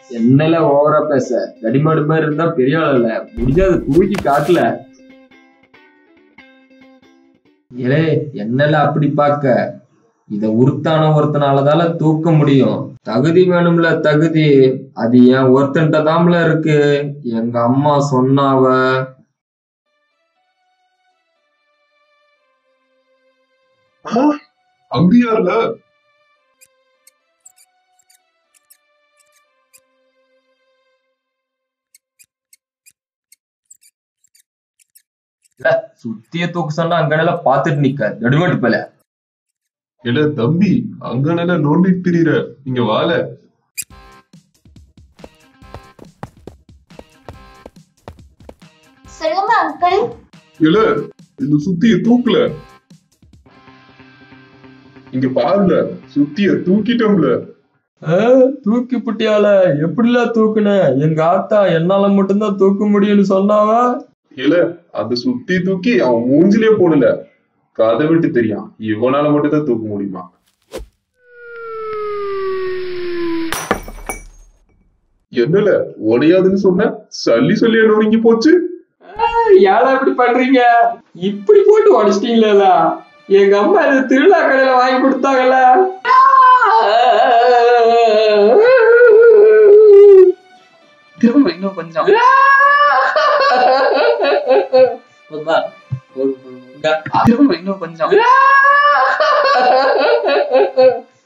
என்னல ஓவரா பேச தடிமாடு மாதிரி இருந்தா பெரிய ஆள் இல்ல முடிஞ்சாத தூக்கி காட்டல ஏலே என்னல அப்படி பார்க்க இத உருத்தான ஒருத்தனாலதால தூக்க முடியும் தகுதி வேணும்ல தகுதி அது என் ஒருத்தன்ட்ட தாம்ல இருக்கு எங்க அம்மா சொன்னாவ அப்படியா இல்ல இல்ல சுத்திய தூக்க சொன்னா அங்கனால பாத்துட்டு நிக்க நடுமட்டு போல இல்ல தம்பி அங்க நல்லா நோண்டிட்டு திரியிற இங்க வாழ சொல்லுங்க அங்கிள் இல்ல இந்த சுத்திய தூக்கல இங்க பாருல சுத்திய தூக்கிட்டோம்ல தூக்கி புட்டியால எப்படிலாம் தூக்குன எங்க ஆத்தா என்னால மட்டும்தான் தூக்க முடியும்னு சொன்னாவ இல்ல அந்த சுத்தி தூக்கி அவன் மூஞ்சிலே போடல கதை விட்டு தெரியும் இவனால மட்டும்தான் தூக்க முடியுமா என்னல உடையாதுன்னு சொன்ன சல்லி சொல்லி நொறுங்கி போச்சு ஏழை இப்படி பண்றீங்க இப்படி போட்டு உடச்சிட்டீங்களா எங்க அம்மா இந்த திருவிழா கடையில வாங்கி கொடுத்தாங்கல்ல திரும்ப இன்னும் கொஞ்சம் போதுமா? போதும், போதும். இந்தா, திரும்ப இன்னும் கொஞ்சம்